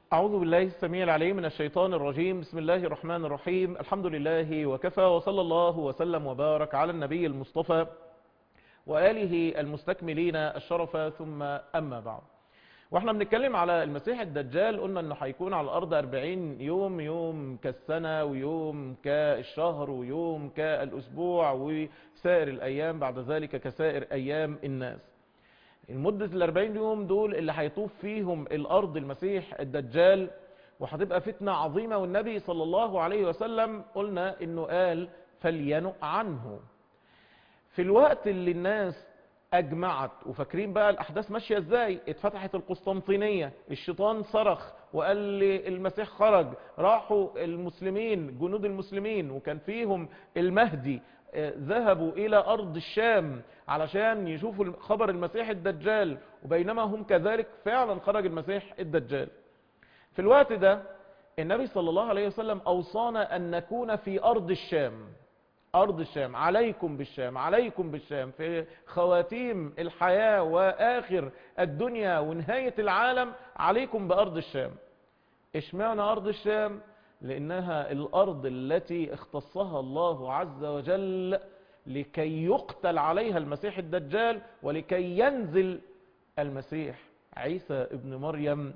أعوذ بالله السميع العليم من الشيطان الرجيم بسم الله الرحمن الرحيم الحمد لله وكفى وصلى الله وسلم وبارك على النبي المصطفى وآله المستكملين الشرف ثم أما بعد واحنا بنتكلم على المسيح الدجال قلنا انه هيكون على الارض 40 يوم يوم كالسنة ويوم كالشهر ويوم كالاسبوع وسائر الايام بعد ذلك كسائر ايام الناس المدة ال 40 يوم دول اللي هيطوف فيهم الارض المسيح الدجال وهتبقى فتنة عظيمة والنبي صلى الله عليه وسلم قلنا انه قال فلينؤ عنه في الوقت اللي الناس اجمعت وفاكرين بقى الاحداث ماشية ازاي اتفتحت القسطنطينية الشيطان صرخ وقال لي المسيح خرج راحوا المسلمين جنود المسلمين وكان فيهم المهدي ذهبوا الى ارض الشام علشان يشوفوا خبر المسيح الدجال وبينما هم كذلك فعلا خرج المسيح الدجال في الوقت ده النبي صلى الله عليه وسلم اوصانا ان نكون في ارض الشام أرض الشام عليكم بالشام عليكم بالشام في خواتيم الحياة وآخر الدنيا ونهاية العالم عليكم بأرض الشام اشمعنى أرض الشام لأنها الأرض التي اختصها الله عز وجل لكي يقتل عليها المسيح الدجال ولكي ينزل المسيح عيسى ابن مريم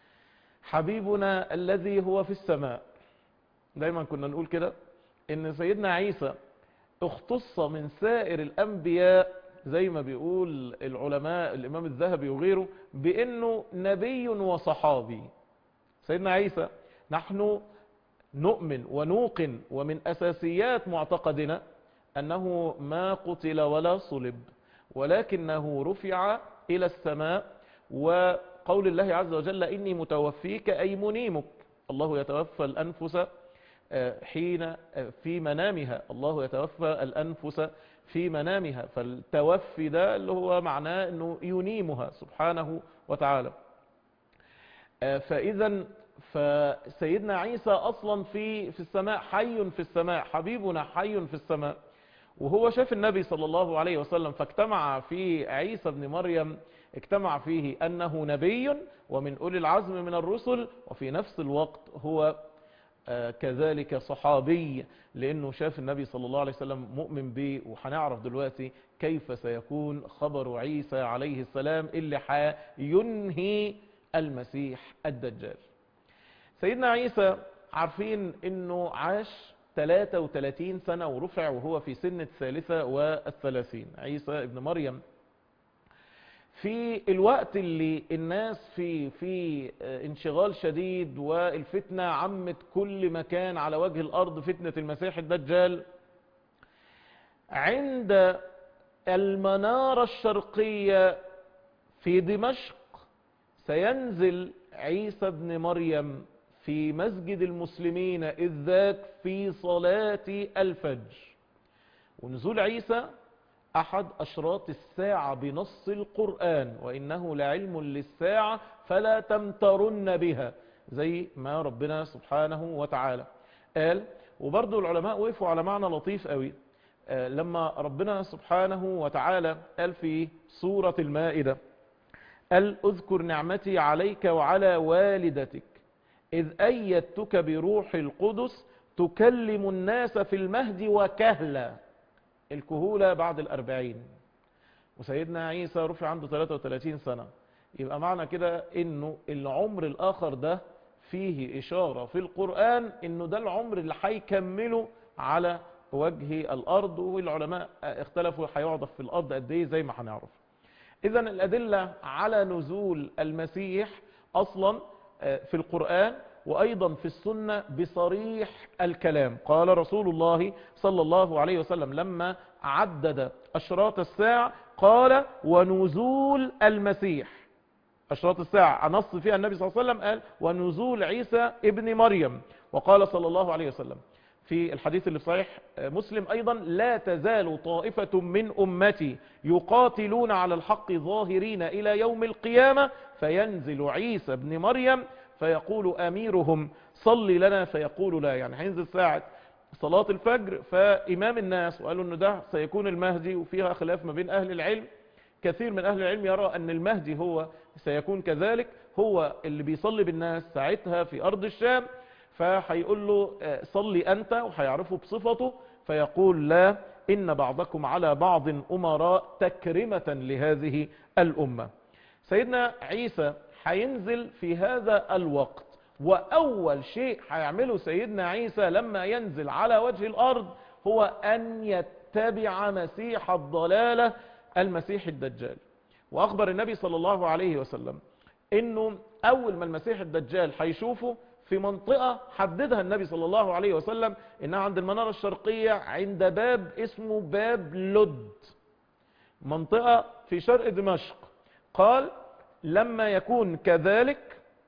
حبيبنا الذي هو في السماء دايما كنا نقول كده ان سيدنا عيسى اختص من سائر الانبياء زي ما بيقول العلماء الامام الذهبي وغيره بانه نبي وصحابي سيدنا عيسى نحن نؤمن ونوقن ومن اساسيات معتقدنا انه ما قتل ولا صلب ولكنه رفع الى السماء وقول الله عز وجل اني متوفيك اي منيمك الله يتوفى الانفس حين في منامها الله يتوفى الأنفس في منامها فالتوفي ده اللي هو معناه أنه ينيمها سبحانه وتعالى فإذا فسيدنا عيسى أصلا في في السماء حي في السماء حبيبنا حي في السماء وهو شاف النبي صلى الله عليه وسلم فاجتمع في عيسى بن مريم اجتمع فيه أنه نبي ومن أولي العزم من الرسل وفي نفس الوقت هو كذلك صحابي لأنه شاف النبي صلى الله عليه وسلم مؤمن به وهنعرف دلوقتي كيف سيكون خبر عيسى عليه السلام اللي حينهي المسيح الدجال سيدنا عيسى عارفين انه عاش 33 سنة ورفع وهو في سن الثالثة والثلاثين عيسى ابن مريم في الوقت اللي الناس في في انشغال شديد والفتنة عمت كل مكان على وجه الأرض فتنة المسيح الدجال عند المنارة الشرقية في دمشق سينزل عيسى بن مريم في مسجد المسلمين إذ ذاك في صلاة الفجر ونزول عيسى أحد أشراط الساعة بنص القرآن وإنه لعلم للساعة فلا تمترن بها زي ما ربنا سبحانه وتعالى قال وبرضو العلماء وقفوا على معنى لطيف قوي لما ربنا سبحانه وتعالى قال في سورة المائدة قال اذكر نعمتي عليك وعلى والدتك إذ أيدتك بروح القدس تكلم الناس في المهد وكهلا الكهولة بعد الأربعين وسيدنا عيسى رفع عنده 33 سنة يبقى معنى كده انه العمر الاخر ده فيه اشارة في القرآن انه ده العمر اللي هيكمله على وجه الارض والعلماء اختلفوا هيعضف في الارض قد ايه زي ما هنعرف اذا الادلة على نزول المسيح اصلا في القرآن وأيضا في السنة بصريح الكلام قال رسول الله صلى الله عليه وسلم لما عدد أشراط الساعة قال ونزول المسيح أشراط الساعة نص فيها النبي صلى الله عليه وسلم قال ونزول عيسى ابن مريم وقال صلى الله عليه وسلم في الحديث اللي في صحيح مسلم أيضا لا تزال طائفة من أمتي يقاتلون على الحق ظاهرين إلى يوم القيامة فينزل عيسى ابن مريم فيقول أميرهم صل لنا فيقول لا يعني هينزل ساعة صلاة الفجر فإمام الناس وقالوا أنه ده سيكون المهدي وفيها خلاف ما بين أهل العلم كثير من أهل العلم يرى أن المهدي هو سيكون كذلك هو اللي بيصلي بالناس ساعتها في أرض الشام فهيقول له آه، صلي أنت وهيعرفه بصفته فيقول لا إن بعضكم على بعض أمراء تكرمة لهذه الأمة سيدنا عيسى هينزل في هذا الوقت وأول شيء هيعمله سيدنا عيسى لما ينزل على وجه الأرض هو أن يتبع مسيح الضلالة المسيح الدجال وأخبر النبي صلى الله عليه وسلم انه اول ما المسيح الدجال هيشوفه في منطقة حددها النبي صلى الله عليه وسلم انها عند المنارة الشرقية عند باب اسمه باب لد منطقة في شرق دمشق قال لما يكون كذلك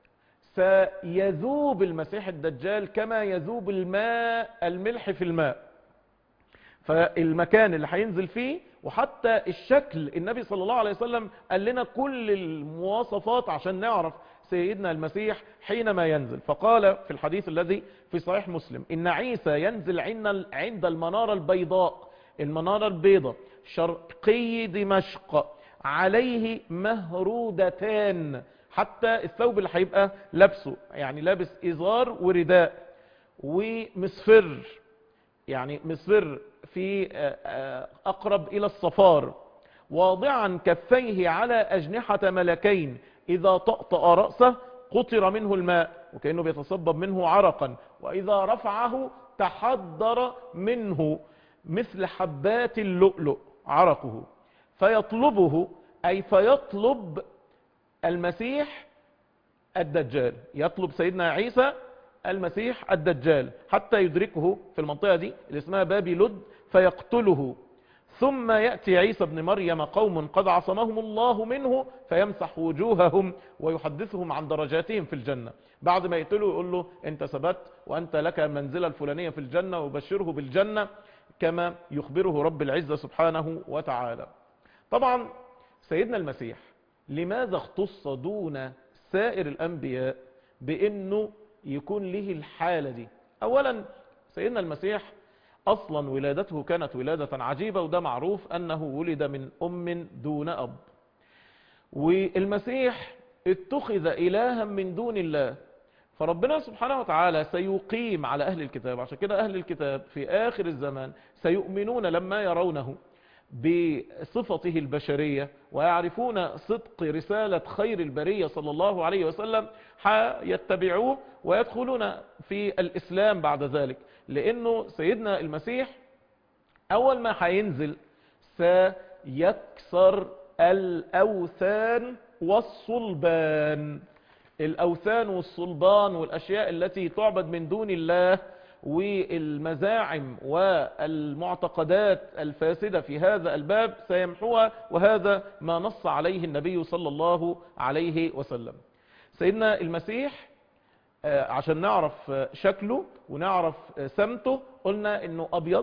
سيذوب المسيح الدجال كما يذوب الماء الملح في الماء فالمكان اللي هينزل فيه وحتى الشكل النبي صلى الله عليه وسلم قال لنا كل المواصفات عشان نعرف سيدنا المسيح حينما ينزل فقال في الحديث الذي في صحيح مسلم إن عيسى ينزل عند عند المنارة البيضاء المنارة البيضاء شرقي دمشق عليه مهرودتان حتى الثوب اللي هيبقى لابسه يعني لابس إزار ورداء ومصفر يعني مصفر في آه، آه، أقرب إلى الصفار واضعا كفيه على أجنحة ملكين إذا طأطأ رأسه قطر منه الماء وكأنه بيتصبب منه عرقا وإذا رفعه تحضر منه مثل حبات اللؤلؤ عرقه فيطلبه أي فيطلب المسيح الدجال يطلب سيدنا عيسى المسيح الدجال حتى يدركه في المنطقة دي اللي اسمها باب لد فيقتله ثم يأتي عيسى بن مريم قوم قد عصمهم الله منه فيمسح وجوههم ويحدثهم عن درجاتهم في الجنة بعد ما يقتله يقول له انت ثبت وانت لك منزلة الفلانية في الجنة وبشره بالجنة كما يخبره رب العزة سبحانه وتعالى طبعا سيدنا المسيح لماذا اختص دون سائر الأنبياء بأنه يكون له الحالة دي أولا سيدنا المسيح أصلا ولادته كانت ولادة عجيبة وده معروف أنه ولد من أم دون أب والمسيح اتخذ إلها من دون الله فربنا سبحانه وتعالى سيقيم على أهل الكتاب عشان كده أهل الكتاب في آخر الزمان سيؤمنون لما يرونه بصفته البشرية ويعرفون صدق رسالة خير البرية صلى الله عليه وسلم يتبعوه ويدخلون في الإسلام بعد ذلك لأنه سيدنا المسيح أول ما هينزل سيكسر الأوثان والصلبان الأوثان والصلبان والأشياء التي تعبد من دون الله والمزاعم والمعتقدات الفاسدة في هذا الباب سيمحوها وهذا ما نص عليه النبي صلى الله عليه وسلم سيدنا المسيح عشان نعرف شكله ونعرف سمته قلنا انه ابيض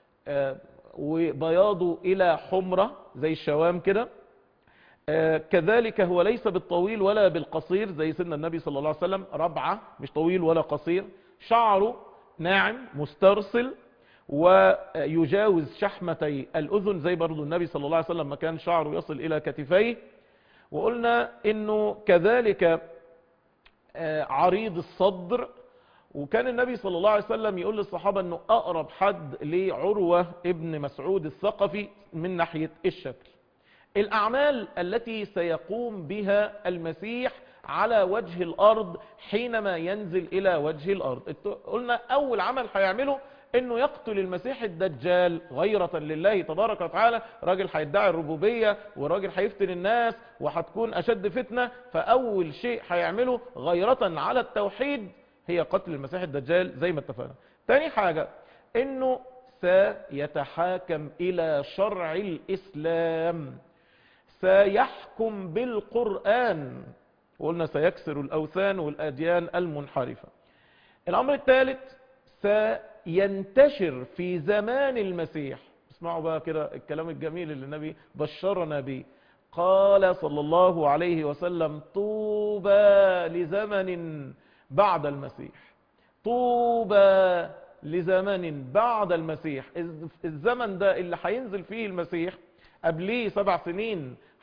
وبياضه الى حمرة زي الشوام كده كذلك هو ليس بالطويل ولا بالقصير زي سيدنا النبي صلى الله عليه وسلم ربعة مش طويل ولا قصير شعره ناعم مسترسل ويجاوز شحمتي الأذن زي برضو النبي صلى الله عليه وسلم ما كان شعره يصل إلى كتفيه وقلنا انه كذلك عريض الصدر وكان النبي صلى الله عليه وسلم يقول للصحابة انه اقرب حد لعروة ابن مسعود الثقفي من ناحية الشكل الاعمال التي سيقوم بها المسيح على وجه الارض حينما ينزل الى وجه الارض قلنا اول عمل هيعمله انه يقتل المسيح الدجال غيرة لله تبارك وتعالى راجل هيدعي الربوبية وراجل هيفتن الناس وهتكون اشد فتنة فاول شيء هيعمله غيرة على التوحيد هي قتل المسيح الدجال زي ما اتفقنا تاني حاجة انه سيتحاكم الى شرع الاسلام سيحكم بالقرآن وقلنا سيكسر الاوثان والاديان المنحرفة الامر الثالث سينتشر في زمان المسيح اسمعوا بقى كده الكلام الجميل اللي النبي بشرنا به قال صلى الله عليه وسلم طوبى لزمن بعد المسيح طوبى لزمن بعد المسيح الزمن ده اللي هينزل فيه المسيح قبليه سبع سنين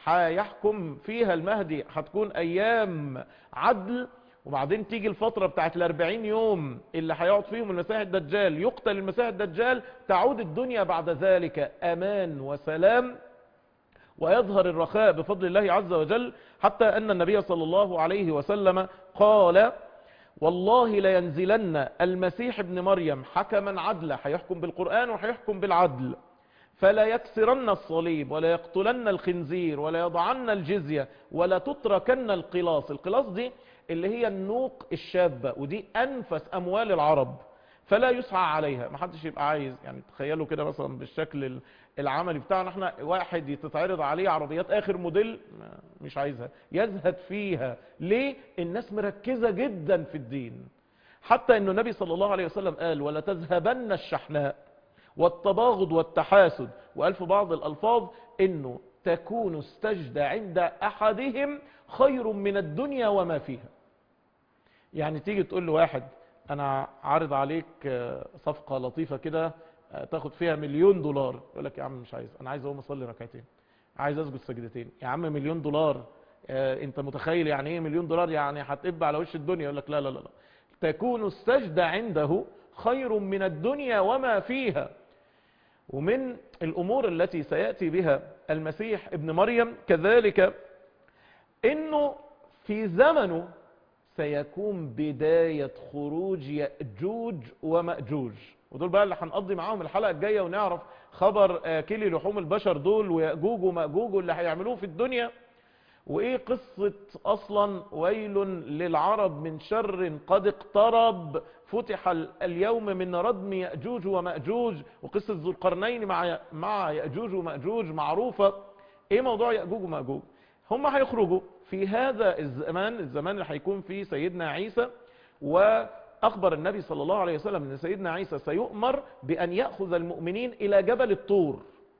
هيحكم فيها المهدي هتكون ايام عدل وبعدين تيجي الفترة بتاعت الاربعين يوم اللي هيقعد فيهم المسيح الدجال يقتل المسيح الدجال تعود الدنيا بعد ذلك امان وسلام ويظهر الرخاء بفضل الله عز وجل حتى ان النبي صلى الله عليه وسلم قال والله لينزلن المسيح ابن مريم حكما عدلا هيحكم بالقرآن وهيحكم بالعدل فلا يكسرن الصليب ولا يقتلن الخنزير ولا يضعن الجزية ولا تتركن القلاص القلاص دي اللي هي النوق الشابة ودي أنفس أموال العرب فلا يسعى عليها ما حدش يبقى عايز يعني تخيلوا كده مثلا بالشكل العملي بتاعنا احنا واحد يتتعرض عليه عربيات اخر موديل مش عايزها يزهد فيها ليه الناس مركزة جدا في الدين حتى انه النبي صلى الله عليه وسلم قال ولا تذهبن الشحناء والتباغض والتحاسد وقال في بعض الالفاظ انه تكون استجد عند احدهم خير من الدنيا وما فيها يعني تيجي تقول لواحد انا عارض عليك صفقة لطيفة كده تاخد فيها مليون دولار يقول لك يا عم مش عايز انا عايز اقوم اصلي ركعتين عايز اسجد سجدتين يا عم مليون دولار انت متخيل يعني ايه مليون دولار يعني هتقب على وش الدنيا يقول لك لا لا لا تكون السجدة عنده خير من الدنيا وما فيها ومن الامور التي سيأتي بها المسيح ابن مريم كذلك انه في زمنه سيكون بداية خروج يأجوج ومأجوج ودول بقى اللي هنقضي معاهم الحلقة الجاية ونعرف خبر كيلي لحوم البشر دول ويأجوج ومأجوج واللي هيعملوه في الدنيا وايه قصة اصلا ويل للعرب من شر قد اقترب فتح اليوم من ردم يأجوج ومأجوج وقصة ذو القرنين مع مع يأجوج ومأجوج معروفة ايه موضوع يأجوج ومأجوج هم هيخرجوا في هذا الزمان الزمان اللي هيكون فيه سيدنا عيسى وأخبر النبي صلى الله عليه وسلم أن سيدنا عيسى سيؤمر بأن يأخذ المؤمنين إلى جبل الطور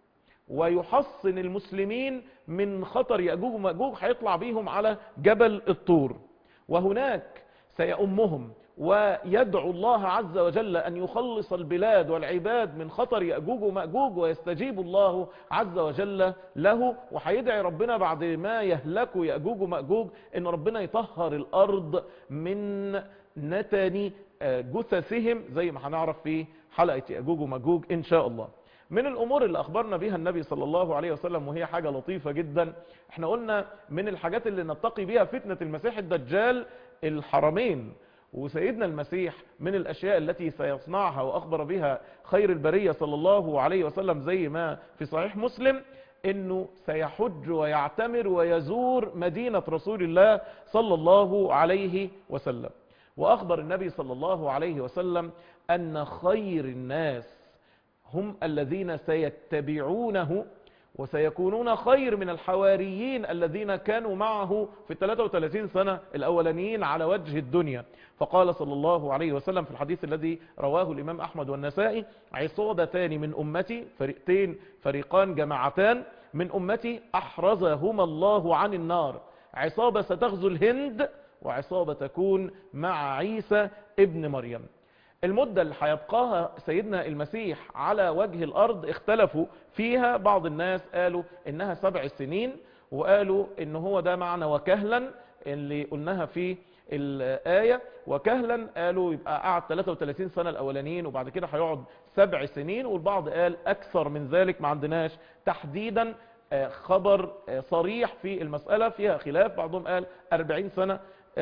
ويحصن المسلمين من خطر يأجوج ومأجوج هيطلع بيهم على جبل الطور وهناك سيأمهم ويدعو الله عز وجل أن يخلص البلاد والعباد من خطر يأجوج ومأجوج ويستجيب الله عز وجل له وهيدعي ربنا بعد ما يهلكوا يأجوج ومأجوج أن ربنا يطهر الأرض من نتن جثثهم زي ما هنعرف في حلقة يأجوج ومأجوج إن شاء الله من الامور اللي اخبرنا بها النبي صلى الله عليه وسلم وهي حاجة لطيفة جدا احنا قلنا من الحاجات اللي نتقي بها فتنة المسيح الدجال الحرمين وسيدنا المسيح من الاشياء التي سيصنعها واخبر بها خير البرية صلى الله عليه وسلم زي ما في صحيح مسلم انه سيحج ويعتمر ويزور مدينة رسول الله صلى الله عليه وسلم واخبر النبي صلى الله عليه وسلم ان خير الناس هم الذين سيتبعونه وسيكونون خير من الحواريين الذين كانوا معه في 33 سنة الأولانيين على وجه الدنيا فقال صلى الله عليه وسلم في الحديث الذي رواه الإمام أحمد والنسائي عصابتان من أمتي فريقتين فريقان جماعتان من أمتي أحرزهما الله عن النار عصابة ستغزو الهند وعصابة تكون مع عيسى ابن مريم المدة اللي هيبقاها سيدنا المسيح على وجه الأرض اختلفوا فيها بعض الناس قالوا إنها سبع سنين وقالوا إن هو ده معنى وكهلا اللي قلناها في الآية وكهلا قالوا يبقى قعد 33 سنة الأولانيين وبعد كده هيقعد سبع سنين والبعض قال أكثر من ذلك ما عندناش تحديدا خبر صريح في المسألة فيها خلاف بعضهم قال 40 سنة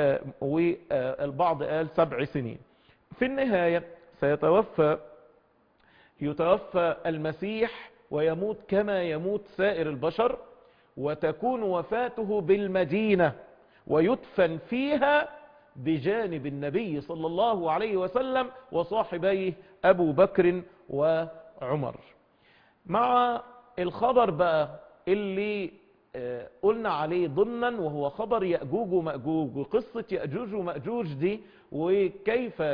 والبعض قال سبع سنين في النهاية سيتوفى يتوفى المسيح ويموت كما يموت سائر البشر وتكون وفاته بالمدينة ويدفن فيها بجانب النبي صلى الله عليه وسلم وصاحبيه أبو بكر وعمر مع الخبر بقى اللي قلنا عليه ضمنا وهو خبر يأجوج ومأجوج وقصة يأجوج ومأجوج دي وكيف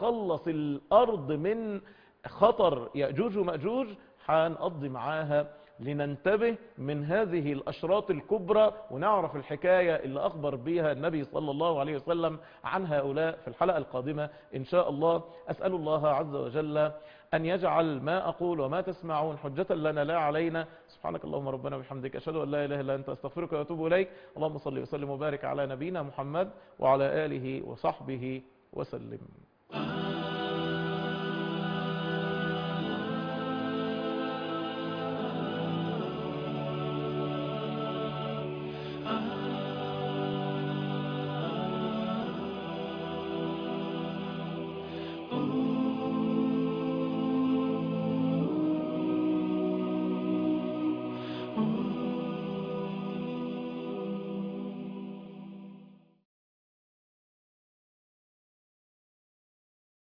ستتخلص الأرض من خطر يأجوج ومأجوج هنقضي معاها لننتبه من هذه الأشراط الكبرى ونعرف الحكاية اللي أخبر بها النبي صلى الله عليه وسلم عن هؤلاء في الحلقة القادمة إن شاء الله أسأل الله عز وجل أن يجعل ما أقول وما تسمعون حجة لنا لا علينا سبحانك اللهم ربنا وبحمدك أشهد أن لا إله إلا أنت أستغفرك وأتوب إليك اللهم صل وسلم وبارك على نبينا محمد وعلى آله وصحبه وسلم